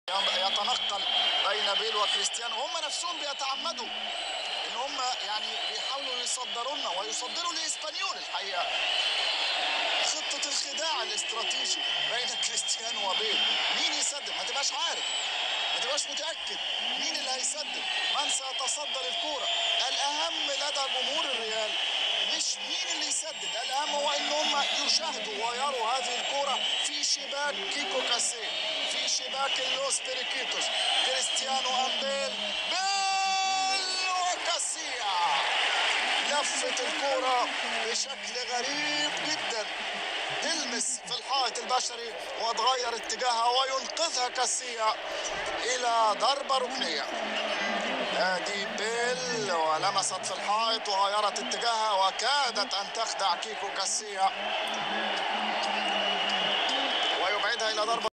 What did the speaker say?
يتنقل بين بيل وكريستيانو هم نفسهم بيتعمدوا ان هم يعني بيحاولوا يصدروا لنا ويصدروا لاسبانيول الحقيقه خطه الخداع الاستراتيجي بين كريستيانو وبيل مين يسدد ما تبقاش عارف ما تبقاش متاكد مين اللي هيسدد من سيتصدر الكوره الاهم لدى جمهور الريال مش مين اللي يسدد الاهم هو ان هم يشاهدوا ويروا هذه الكوره في شباك كيكو كاسيه في شباك اللوس بيريكيتوس كريستيانو امبيل بيل وكاسيا لفت الكوره بشكل غريب جدا تلمس في الحائط البشري وتغير اتجاهها وينقذها كاسيا الى ضربه ركنيه ادي بيل ولمست في الحائط وغيرت اتجاهها وكادت ان تخدع كيكو كاسيا ويبعدها الى ضربه